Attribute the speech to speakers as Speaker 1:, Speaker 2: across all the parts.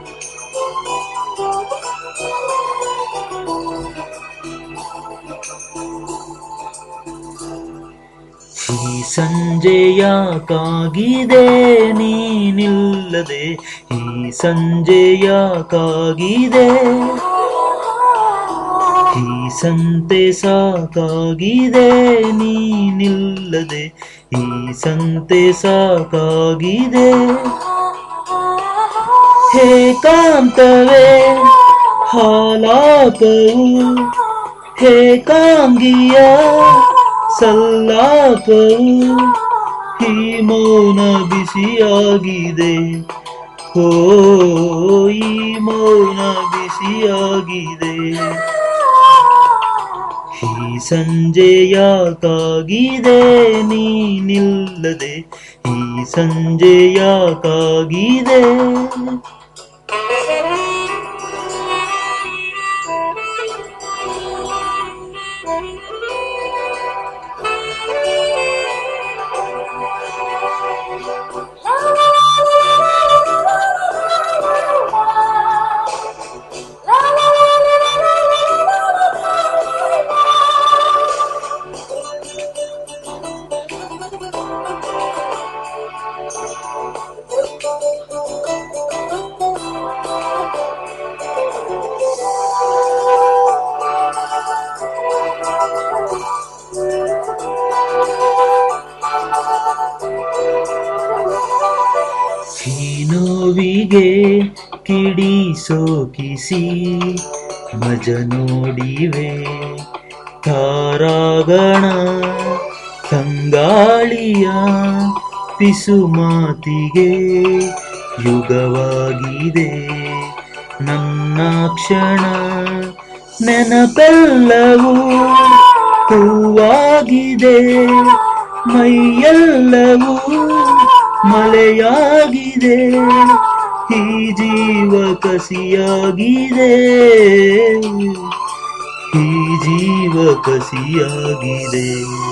Speaker 1: ಈ ಸಂಜೆಯ ಕಾಗಿದೆ ನೀನಿಲ್ಲದೆ ಈ ಸಂಜೆಯ ಕಾಗಿದೆ ಈ ಸಂತೆ ಸಾಕಾಗಿದೆ ನೀನಿಲ್ಲದೆ ಈ ಸಂತೆ ಸಾಕಾಗಿದೆ ಹೇಕಾಂತವೇ ಹಾಲಾಪವು ಹೇಕಾಂಗಿಯ ಸಲ್ಲಾಪವು ಈ ಮೌನ ಬಿಸಿಯಾಗಿದೆ ಹೋ ಈ ಮೌನ ಬಿಸಿಯಾಗಿದೆ ಈ ಸಂಜೆಯಾಕಾಗಿದೆ ನೀನಿಲ್ಲದೆ ಈ ಸಂಜೆಯಾಕಾಗಿದೆ ಈ ನೋವಿಗೆ ಕಿಡಿ ಸೋಕಿಸಿ ಮಜ ನೋಡಿವೆ ತಾರಾಗಣ ತಂಗಾಳಿಯ ಪಿಸು ಮಾತಿಗೆ ಯುಗವಾಗಿದೆ ನನ್ನ ಕ್ಷಣ ನೆನಪೆಲ್ಲವೂ ಹೂವಾಗಿದೆ ಮೈಯೆಲ್ಲವೂ ಮಳೆಯಾಗಿದೆ ಈ ಜೀವ ಕಸಿಯಾಗಿದೆ ಈ ಜೀವ ಕಸಿಯಾಗಿದೆ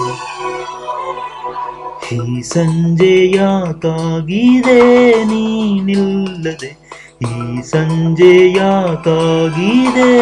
Speaker 1: ಈ ಸಂಜೆಯಾಕಾಗಿದೆ ನೀನಿಲ್ಲದೆ ಈ ಸಂಜೆಯಾಕಾಗಿದೆ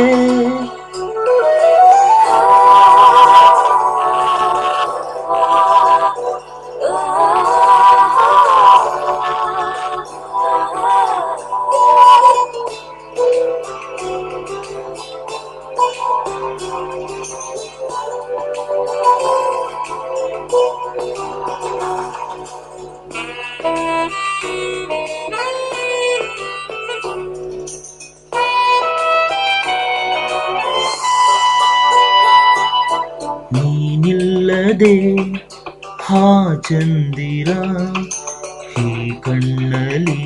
Speaker 1: ನೀನಿಲ್ಲದೆ ಹಾ ಚಂದಿರ ಈ ಕಣ್ಣಲ್ಲಿ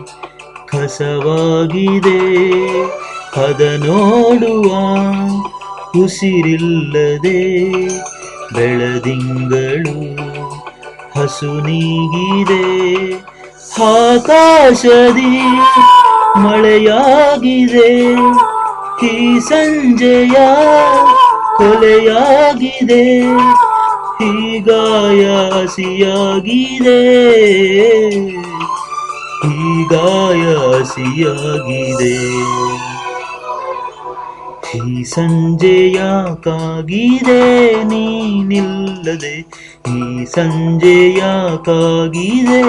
Speaker 1: ಕಸವಾಗಿದೆ ಅದ ನೋಡುವ ಉಸಿರಿಲ್ಲದೆ ಬೆಳದಿಂಗಳು ಹಸು ನೀಗಿದೆ ಆಕಾಶದಿ ಮಳೆಯಾಗಿದೆ ಈ ಸಂಜೆಯ ಕೊಲೆಯಾಗಿದೆ ಹೀಗಾಯ ಹಸಿಯಾಗಿದೆ ಹೀಗಾಯ ಹಸಿಯಾಗಿದೆ ಈ ಸಂಜೆಯಾಕಾಗಿದೆ ನೀನಿಲ್ಲದೆ ಈ ಸಂಜೆಯಾಕಾಗಿದೆ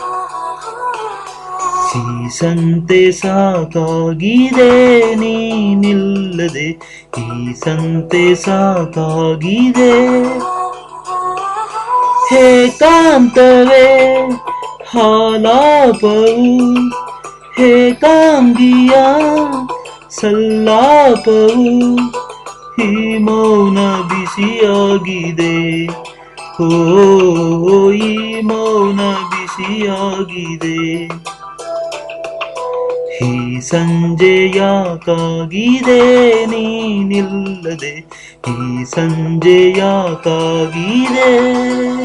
Speaker 1: ಈ ಸಂತೆ ಸಾಕಾಗಿದೆ ನೀನಿಲ್ಲದೆ ಈ ಸಂತೆ ಸಾಕಾಗಿದೆ ಹೇಕಾಂತವೇ ಹಾಲಾಪವು ಹೇಕಾಂಗಿಯ ಸಲ್ಲಾಪವು ಈ ಮೌನ ಬಿಸಿಯಾಗಿದೆ ಓ ಈ ಮೌನ ಬಿಸಿಯಾಗಿದೆ ಈ ಸಂಜೆಯಾಕಾಗಿದೆ ನೀನಿಲ್ಲದೆ ಈ ಸಂಜೆಯಾಕಾಗಿದೆ